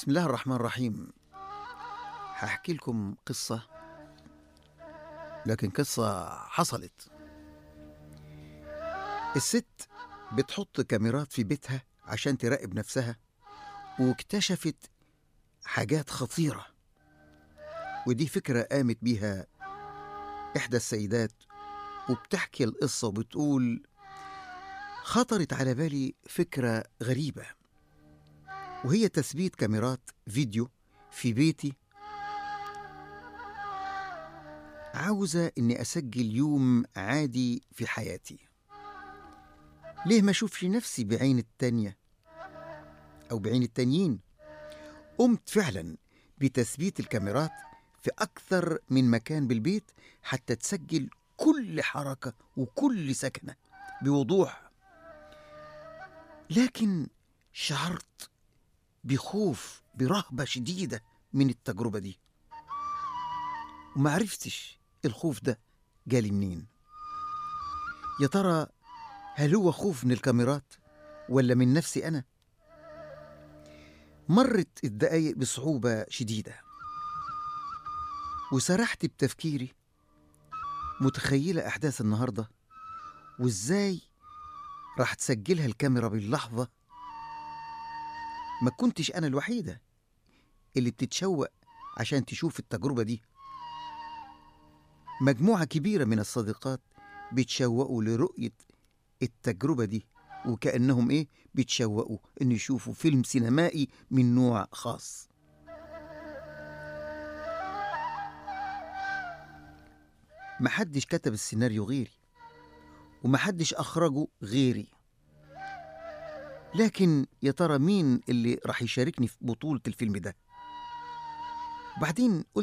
بسم الله الرحمن الرحيم هحكي لكم قصة لكن قصة حصلت الست بتحط كاميرات في بيتها عشان تراقب نفسها واكتشفت حاجات خطيرة ودي فكرة قامت بيها إحدى السيدات وبتحكي القصة وبتقول خطرت على بالي فكرة غريبة وهي تثبيت كاميرات فيديو في بيتي عاوزة إني أسجل يوم عادي في حياتي ليه ما أشوفش نفسي بعين التانية أو بعين التانيين قمت فعلا بتثبيت الكاميرات في أكثر من مكان بالبيت حتى تسجل كل حركة وكل سكنة بوضوح لكن شعرت بخوف برهبة شديدة من التجربة دي وما عرفتش الخوف ده جالي منين يا ترى هل هو خوف من الكاميرات ولا من نفسي أنا مرت الدقايق بصعوبة شديدة وسرحت بتفكيري متخيلة أحداث النهاردة وإزاي راح تسجلها الكاميرا باللحظة ما كنتش أنا الوحيدة اللي بتتشوق عشان تشوف التجربة دي مجموعة كبيرة من الصديقات بيتشوقوا لرؤية التجربة دي وكأنهم إيه بيتشوقوا إن يشوفوا فيلم سينمائي من نوع خاص محدش كتب السيناريو غيري ومحدش أخرجه غيري لكن يا ترى مين اللي راح يشاركني في بطولة الفيلم ده بعدين قلت